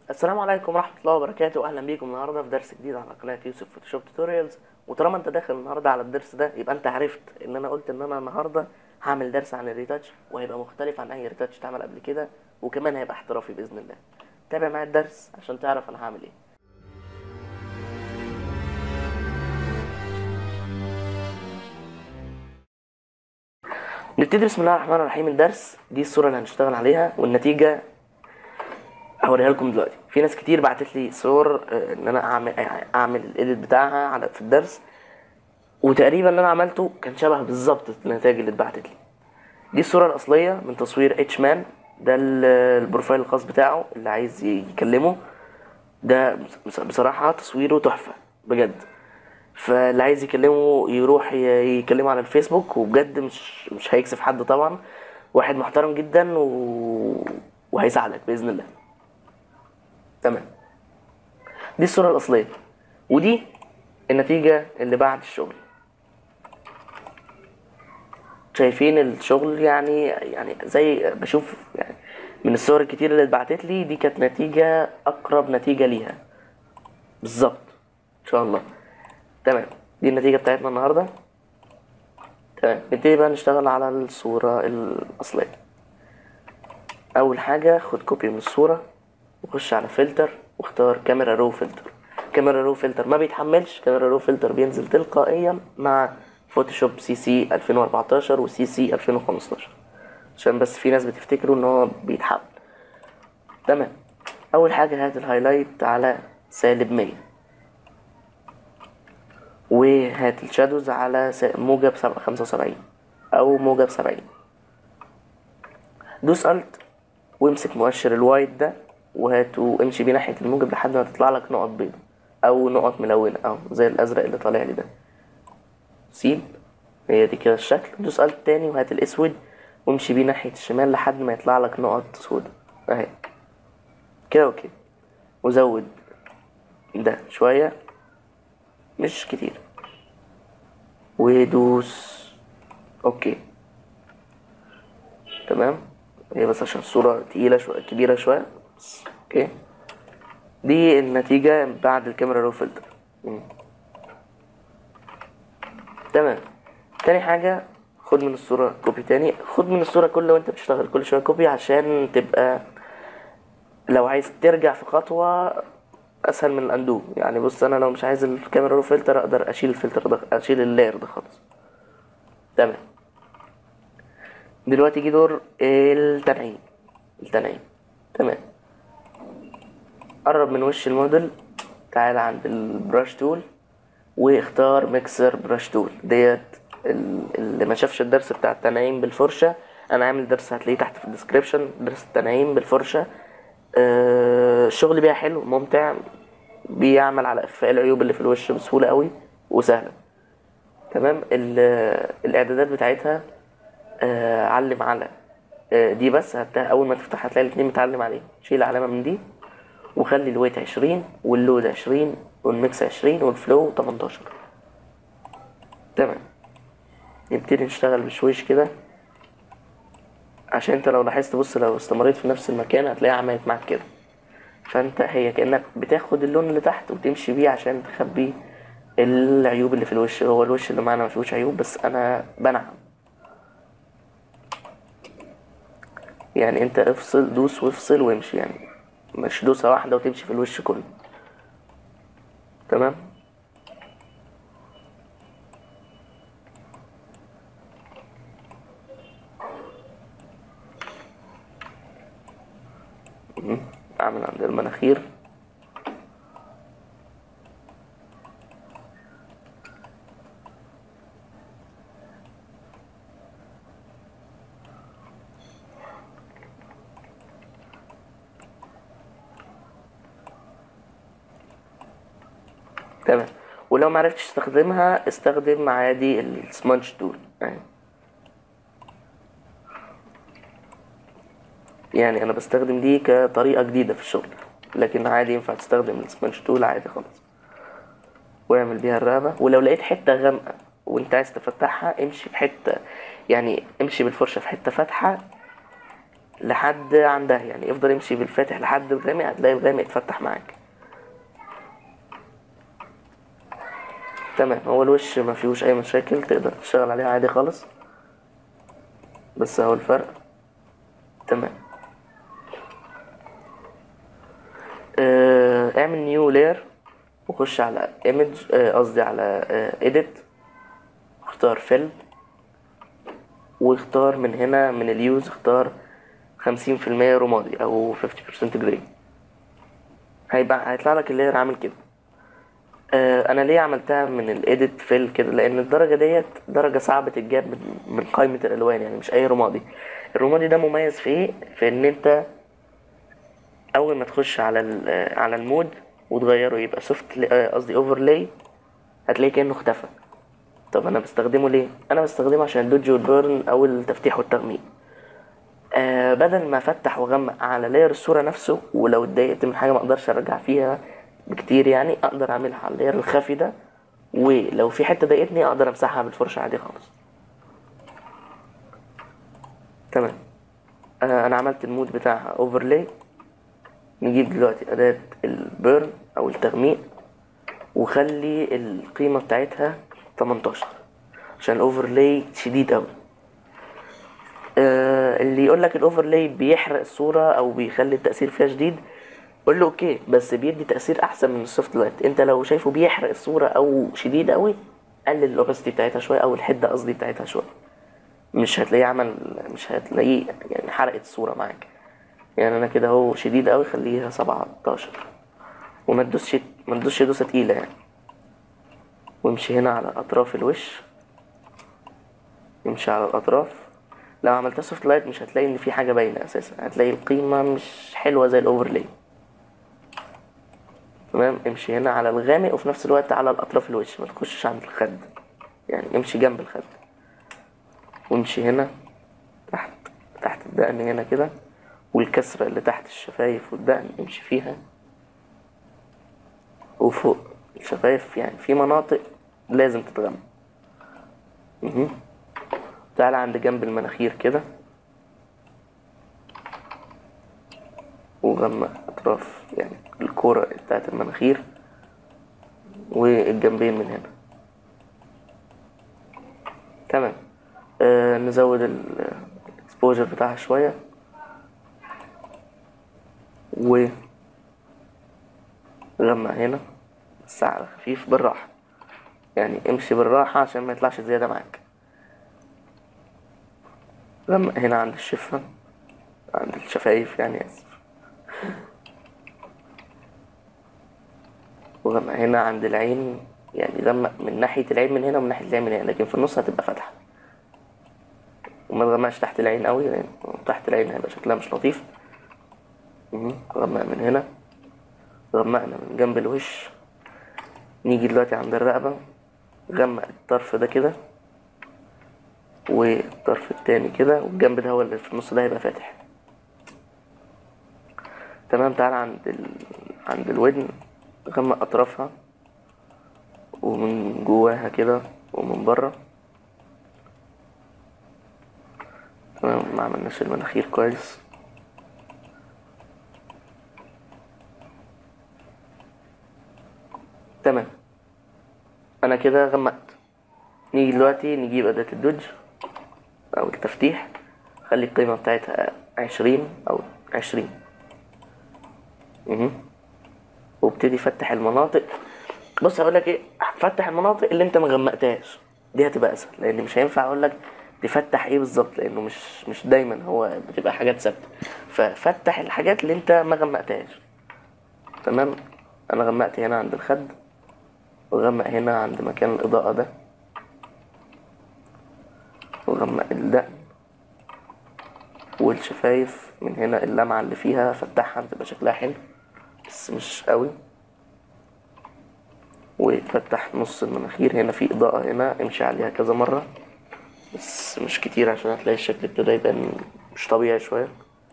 السلام عليكم ورحمة الله وبركاته أهلا بيكم النهاردة في درس جديد على قناة يوسف فوتوشوب توتوريالز وطالما أنت داخل النهاردة على الدرس ده يبقى أنت عرفت إن أنا قلت إن أنا النهاردة هعمل درس عن الريتاتش وهيبقى مختلف عن أي ريتاتش اتعمل قبل كده وكمان هيبقى احترافي بإذن الله تابع معايا الدرس عشان تعرف أنا هعمل إيه نبتدي بسم الله الرحمن الرحيم الدرس دي الصورة اللي هنشتغل عليها والنتيجة هوريها لكم دلوقتي في ناس كتير بعتت لي صور آه، ان انا اعمل اعمل الايديت بتاعها على في الدرس وتقريبا اللي انا عملته كان شبه بالظبط النتائج اللي اتبعتت لي دي الصورة الأصلية من تصوير اتش مان ده ال- البروفايل الخاص بتاعه اللي عايز يكلمه ده بص- بصراحة تصويره تحفة بجد فاللي عايز يكلمه يروح ي- يكلمه على الفيسبوك وبجد مش مش هيكسف حد طبعا واحد محترم جدا و... وهيساعدك بإذن الله تمام دي الصورة الأصلية ودي النتيجة اللي بعد الشغل شايفين الشغل يعني يعني زي بشوف يعني من الصور الكتير اللي اتبعتت لي دي كانت نتيجة أقرب نتيجة ليها بالظبط إن شاء الله تمام دي النتيجة بتاعتنا النهاردة تمام نبتدي بقى نشتغل على الصورة الأصلية أول حاجة خد كوبي من الصورة وخش على فلتر واختار كاميرا رو فلتر كاميرا رو فلتر ما بيتحملش كاميرا رو فلتر بينزل تلقائيا مع فوتوشوب سي سي 2014 وسي سي 2015 عشان بس في ناس بتفتكروا ان هو بيتحمل تمام اول حاجة هات الهايلايت على سالب 100 وهات الشادوز على س- موجب سبعة- 75 او موجب 70 دوس الت وامسك مؤشر الوايت ده وهات وامشي بيه ناحية الموجب لحد ما تطلع لك نقط بيضة أو نقط ملونة أو زي الأزرق اللي طالع لي ده سيب هي دي كده الشكل دوس الت تاني وهات الأسود وامشي بيه ناحية الشمال لحد ما يطلع لك نقط سودا أهي كده اوكي وزود ده شوية مش كتير ودوس اوكي تمام هي بس عشان الصورة تقيلة شوية كبيرة شوية بس اوكي دي النتيجة بعد الكاميرا رو فلتر مم. تمام تاني حاجة خد من الصورة كوبي تاني خد من الصورة كل وانت بتشتغل كل شوية كوبي عشان تبقى لو عايز ترجع في خطوة اسهل من الاندو يعني بص انا لو مش عايز الكاميرا رو فلتر اقدر اشيل الفلتر ده اشيل اللاير ده خالص تمام دلوقتي جه دور التنعيم التنعيم تمام قرب من وش الموديل تعال عند البراش تول واختار ميكسر براش تول ديت ال- اللي ما شافش الدرس بتاع التنعيم بالفرشة انا عامل درس هتلاقيه تحت في الديسكريبشن درس التنعيم بالفرشة آه، الشغل بيها حلو ممتع بيعمل على اخفاء العيوب اللي في الوش بسهولة قوي وسهلة تمام ال- الاعدادات بتاعتها آه، علم على آه، دي بس هت- اول ما تفتح هتلاقي الاتنين متعلم عليه شيل علامة من دي وخلي الويت عشرين واللود عشرين والميكس عشرين والفلو تمنتاشر تمام نبتدي نشتغل بشويش كده عشان انت لو لاحظت بص لو استمريت في نفس المكان هتلاقيها عملت معاك كده فانت هي كأنك بتاخد اللون اللي تحت وتمشي بيه عشان تخبي العيوب اللي في الوش هو الوش اللي معانا مفيهوش عيوب بس انا بنعم يعني انت افصل دوس وافصل وامشي يعني مش دوسة واحدة وتمشي في الوش كله تمام مم. اعمل عند المناخير تمام ولو معرفتش تستخدمها استخدم عادي السمانش تول اهي يعني انا بستخدم دي كطريقة جديدة في الشغل لكن عادي ينفع تستخدم السبونج تول عادي خالص واعمل بيها الرقبة ولو لقيت حتة غامقة وانت عايز تفتحها امشي في حتة يعني امشي بالفرشة في حتة فاتحة لحد عندها يعني افضل امشي بالفاتح لحد الغامق هتلاقي الغامق اتفتح معاك تمام هو الوش ما فيهوش اي مشاكل تقدر تشتغل عليه عادي خالص بس هو الفرق تمام آه، اعمل نيو لاير وخش على ايمج قصدي على اديت اختار فيل واختار من هنا من اليوز اختار خمسين في المية رمادي او 50% جراي هيبقى هيطلع لك اللاير عامل كده آه، انا ليه عملتها من الايديت فيل كده لان الدرجه ديت درجه صعبه تتجاب من, من قائمه الالوان يعني مش اي رمادي الرمادي ده مميز في ايه في ان انت اول ما تخش على ال- على المود وتغيره يبقى سوفت قصدي اوفرلاي هتلاقي كانه اختفى طب انا بستخدمه ليه انا بستخدمه عشان الدوج والبيرن او التفتيح والتغميق آه بدل ما افتح واغمق على لاير الصوره نفسه ولو اتضايقت من حاجه ما اقدرش ارجع فيها بكتير يعني اقدر اعملها على اللاير الخفي ده ولو في حته ضايقتني اقدر امسحها بالفرشه عادي خالص تمام آه انا عملت المود بتاعها اوفرلاي نجيب دلوقتي اداه البيرن او التغميق وخلي القيمه بتاعتها 18 عشان الاوفرلاي شديد قوي آه اللي يقول لك الاوفرلاي بيحرق الصوره او بيخلي التاثير فيها شديد قول له اوكي بس بيدي تاثير احسن من السوفت لايت انت لو شايفه بيحرق الصوره او شديد قوي قلل الاوبستي بتاعتها شويه او الحده قصدي بتاعتها شويه مش هتلاقيه عمل مش هتلاقيه يعني حرقت الصوره معاك يعني انا كده اهو شديد قوي خليها 17 وما تدوسش ما تدوسش دوسه تقيله يعني وامشي هنا على اطراف الوش امشي على الاطراف لو عملتها سوفت لايت مش هتلاقي ان في حاجه باينه اساسا هتلاقي القيمه مش حلوه زي الاوفرلاي تمام امشي هنا على الغامق وفي نفس الوقت على الاطراف الوش ما تخشش عند الخد يعني امشي جنب الخد وامشي هنا تحت تحت الدقن هنا كده والكسرة اللي تحت الشفايف والدقن امشي فيها وفوق الشفايف يعني في مناطق لازم تتغمى مهم. تعالى عند جنب المناخير كده وغمق اطراف يعني الكرة بتاعت المناخير والجنبين من هنا تمام آه نزود الاكسبوجر بتاعها شوية و غمق هنا بس على خفيف بالراحة يعني امشي بالراحة عشان ما يطلعش زيادة معاك غمق هنا عند الشفة عند الشفايف يعني اسف وغمق هنا عند العين يعني غمق من ناحية العين من هنا ومن ناحية العين من هنا لكن في النص هتبقى فاتحة وما تغمقش تحت العين قوي لان تحت العين هيبقى شكلها مش لطيف مهم. غمق من هنا غمقنا من جنب الوش نيجي دلوقتي عند الرقبة غمق الطرف ده كده والطرف التاني كده والجنب ده هو اللي في النص ده هيبقى فاتح تمام تعالى عند ال... عند الودن غمق اطرافها ومن جواها كده ومن بره تمام ما عملناش المناخير كويس تمام انا كده غمقت نيجي دلوقتي نجيب اداة الدوج او التفتيح خلي القيمة بتاعتها عشرين او عشرين مهم. وابتدي فتح المناطق بص هقول لك ايه فتح المناطق اللي انت ما غمقتهاش دي هتبقى اسهل لان مش هينفع اقول لك تفتح ايه بالظبط لانه مش مش دايما هو بتبقى حاجات ثابته ففتح الحاجات اللي انت ما غمقتهاش تمام انا غمقت هنا عند الخد وغمق هنا عند مكان الاضاءه ده وغمق الدقن والشفايف من هنا اللمعة اللي فيها فتحها بتبقى شكلها حلو بس مش قوي وفتح نص المناخير هنا في إضاءة هنا امشي عليها كذا مرة بس مش كتير عشان هتلاقي الشكل ابتدى يبان مش طبيعي شوية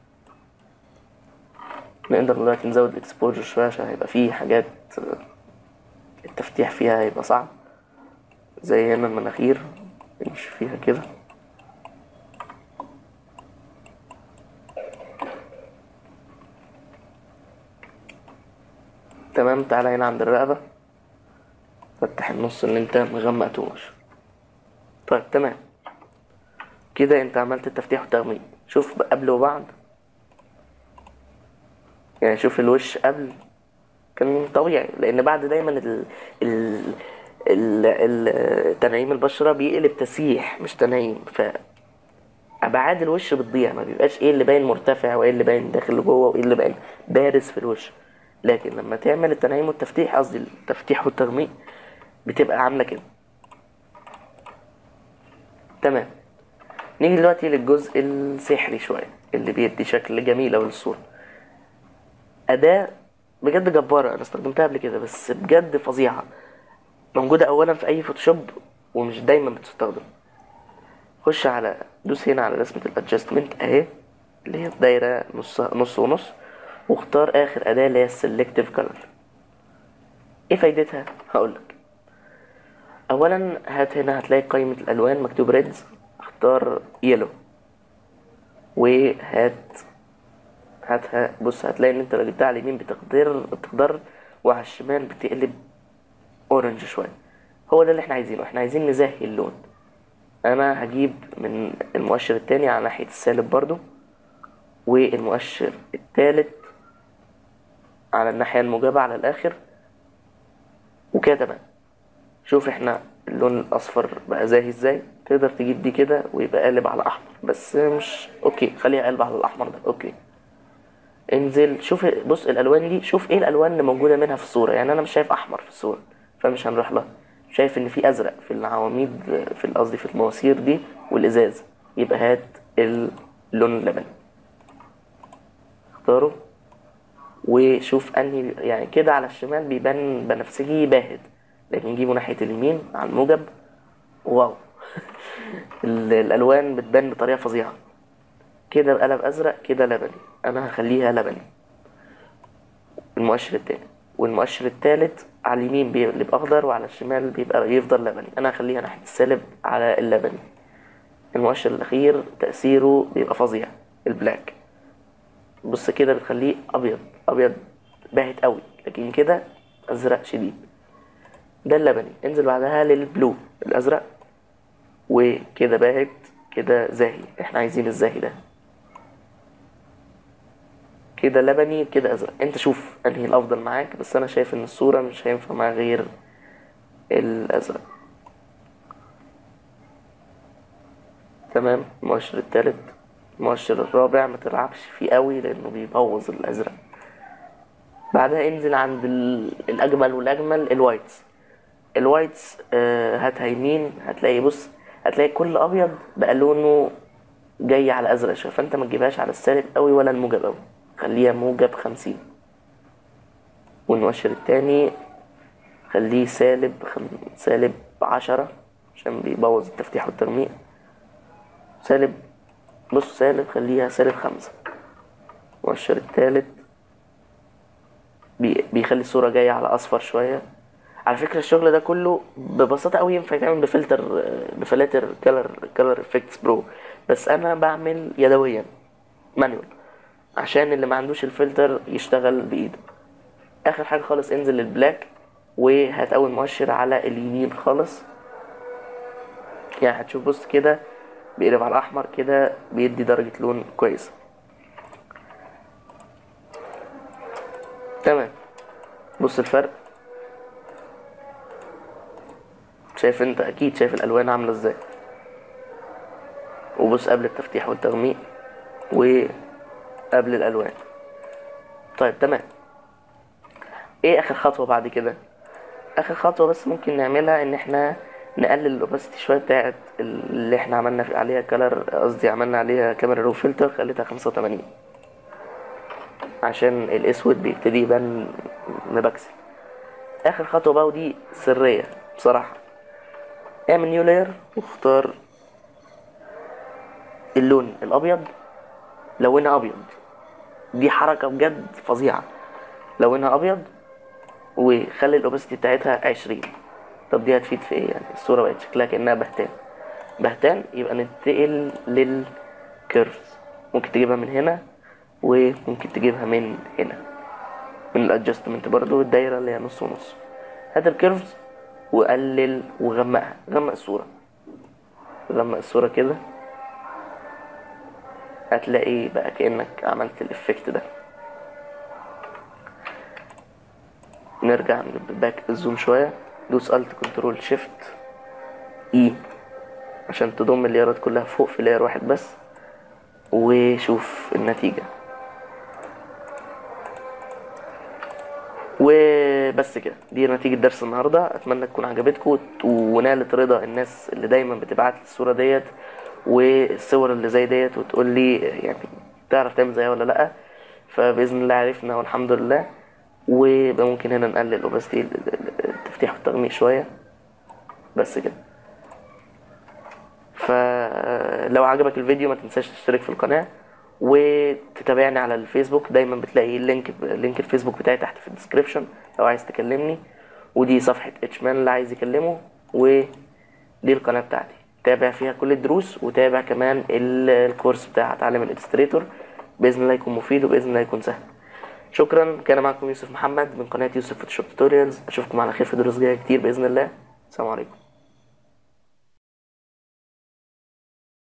نقدر دلوقتي نزود الاكسبوجر شوية عشان هيبقى فيه حاجات التفتيح فيها هيبقى صعب زي هنا المناخير امشي فيها كده تمام تعالى هنا عند الرقبة فتح النص اللي انت مغمقتوش طيب تمام كده انت عملت التفتيح والتغميق شوف قبل وبعد يعني شوف الوش قبل كان طبيعي لان بعد دايما ال ال ال ال تنعيم البشرة بيقلب تسيح مش تنعيم ف ابعاد الوش بتضيع ما بيبقاش ايه اللي باين مرتفع وايه اللي باين داخل لجوه وايه اللي باين بارز في الوش لكن لما تعمل التنعيم والتفتيح قصدي التفتيح والتغميق بتبقى عامله كده تمام نيجي دلوقتي للجزء السحري شويه اللي بيدي شكل جميل أوي للصوره اداه بجد جباره انا استخدمتها قبل كده بس بجد فظيعه موجوده اولا في اي فوتوشوب ومش دايما بتستخدم خش على دوس هنا على رسمه الادجستمنت اهي اللي هي الدايره نص نص ونص واختار اخر اداه اللي هي السلكتيف كلر ايه فايدتها هقولك اولا هات هنا هتلاقي قائمه الالوان مكتوب ريدز اختار يلو وهات هاتها بص هتلاقي ان انت لو جبتها على اليمين بتقدر بتقدر وعلى الشمال بتقلب اورنج شويه هو ده اللي احنا عايزينه احنا عايزين نزهي اللون انا هجيب من المؤشر التاني على ناحيه السالب برضو والمؤشر التالت على الناحيه الموجبه على الاخر وكده تمام شوف احنا اللون الاصفر بقى زاهي ازاي تقدر تجيب دي كده ويبقى قالب على احمر بس مش اوكي خليها قالب على الاحمر ده اوكي انزل شوف بص الالوان دي شوف ايه الالوان اللي موجوده منها في الصوره يعني انا مش شايف احمر في الصوره فمش هنروح لها شايف ان في ازرق في العواميد في قصدي في المواسير دي والازاز يبقى هات اللون اللبني اختاره وشوف انهي يعني كده على الشمال بيبان بنفسجي باهت لكن نجيبه ناحيه اليمين على الموجب واو ال- الالوان بتبان بطريقه فظيعه كده بقلب ازرق كده لبني انا هخليها لبني المؤشر التاني والمؤشر التالت على اليمين بيقلب اخضر وعلى الشمال بيبقى يفضل لبني انا هخليها ناحيه السالب على اللبني المؤشر الاخير تاثيره بيبقى فظيع البلاك بص كده بتخليه ابيض ابيض باهت قوي لكن كده ازرق شديد ده اللبني انزل بعدها للبلو الازرق وكده باهت كده زاهي احنا عايزين الزاهي ده كده لبني كده ازرق انت شوف انهي الافضل معاك بس انا شايف ان الصورة مش هينفع معاها غير الازرق تمام المؤشر التالت المؤشر الرابع ما تلعبش فيه قوي لانه بيبوظ الازرق بعدها انزل عند ال- الاجمل والاجمل الوايتس الوايتس آه، هاتها يمين هتلاقي بص هتلاقي كل ابيض بقى لونه جاي على ازرق شويه فانت ما تجيبهاش على السالب قوي ولا الموجب قوي خليها موجب خمسين والمؤشر التاني خليه سالب خم... سالب عشرة عشان بيبوظ التفتيح والترميق سالب بص سالب خليها سالب خمسة المؤشر التالت بي... بيخلي الصورة جاية على أصفر شوية على فكرة الشغل ده كله ببساطة أوي ينفع يتعمل بفلتر بفلاتر كلر كلر افكتس برو بس أنا بعمل يدويا مانوال عشان اللي ما عندوش الفلتر يشتغل بإيده آخر حاجة خالص انزل للبلاك وهات أول مؤشر على اليمين خالص يعني هتشوف بص كده بيقلب على الأحمر كده بيدي درجة لون كويسة تمام بص الفرق شايف انت اكيد شايف الالوان عامله ازاي وبص قبل التفتيح والتغميق وقبل الالوان طيب تمام ايه اخر خطوه بعد كده اخر خطوه بس ممكن نعملها ان احنا نقلل الاوباسيتي شويه بتاعت اللي احنا عملنا في عليها كلر قصدي عملنا عليها كاميرا رو فلتر خليتها 85 عشان الاسود بيبتدي يبان مبكسل اخر خطوه بقى ودي سريه بصراحه اعمل نيو لاير واختار اللون الابيض لونها ابيض دي حركه بجد فظيعه لونها ابيض وخلي الاوباسيتي بتاعتها عشرين طب دي هتفيد في ايه يعني الصوره بقت شكلها كانها بهتان بهتان يبقى ننتقل للكيرفز ممكن تجيبها من هنا وممكن تجيبها من هنا من الادجستمنت برضو الدايرة اللي هي نص ونص هات الكيرفز وقلل وغمقها غمق الصورة غمق الصورة كده هتلاقي بقى كأنك عملت الإفكت ده نرجع باك الزوم شوية دوس الت كنترول شيفت اي عشان تضم الليرات كلها فوق في لاير واحد بس وشوف النتيجة وبس كده دي نتيجة درس النهاردة أتمنى تكون عجبتكم ونالت رضا الناس اللي دايما بتبعت لي الصورة ديت والصور اللي زي ديت وتقول لي يعني تعرف تعمل زيها ولا لأ فبإذن الله عرفنا والحمد لله ويبقى ممكن هنا نقلل الأوباستي التفتيح والتغميق شوية بس كده فلو عجبك الفيديو ما تنساش تشترك في القناة وتتابعني على الفيسبوك دايما بتلاقي اللينك لينك الفيسبوك بتاعي تحت في الديسكريبشن لو عايز تكلمني ودي صفحة اتشمان اللي عايز يكلمه ودي القناة بتاعتي تابع فيها كل الدروس وتابع كمان ال- الكورس بتاع تعلم الالستريتور بإذن الله يكون مفيد وبإذن الله يكون سهل شكرا كان معكم يوسف محمد من قناة يوسف فوتوشوب توتوريالز أشوفكم على خير في دروس جاية كتير بإذن الله السلام عليكم